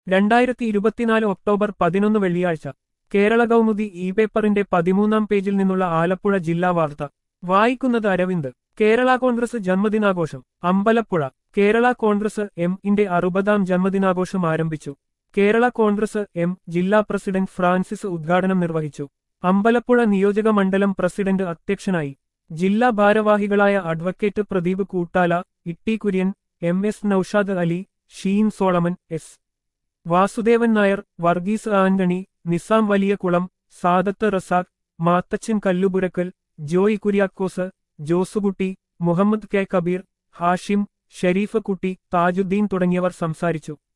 രണ്ടായിരത്തി ഇരുപത്തിനാല് ഒക്ടോബർ പതിനൊന്ന് വെള്ളിയാഴ്ച കേരള കൗമുദി ഇ പേപ്പറിന്റെ പതിമൂന്നാം പേജിൽ നിന്നുള്ള ആലപ്പുഴ ജില്ലാ വാർത്ത വായിക്കുന്നത് അരവിന്ദ് കേരള കോൺഗ്രസ് ജന്മദിനാഘോഷം അമ്പലപ്പുഴ കേരള കോൺഗ്രസ് എം ഇന്റെ അറുപതാം ജന്മദിനാഘോഷം ആരംഭിച്ചു കേരള കോൺഗ്രസ് എം ജില്ലാ പ്രസിഡന്റ് ഫ്രാൻസിസ് ഉദ്ഘാടനം നിർവഹിച്ചു അമ്പലപ്പുഴ നിയോജക മണ്ഡലം പ്രസിഡന്റ് അധ്യക്ഷനായി ജില്ലാ ഭാരവാഹികളായ advocate Pradeep Koottala Itty Kurian M S Noushad Ali Sheen Solomon S Vasudevan Nair Varghese Antony Nizam Valiyakulam Sadath Razak Mathachan Kallupurakkal Joy Kuriakose Josekutty Muhammad K Kabeer Hashim Sherif Kutty Thajudheen തുടങ്ങിയവർ സംസാരിച്ചു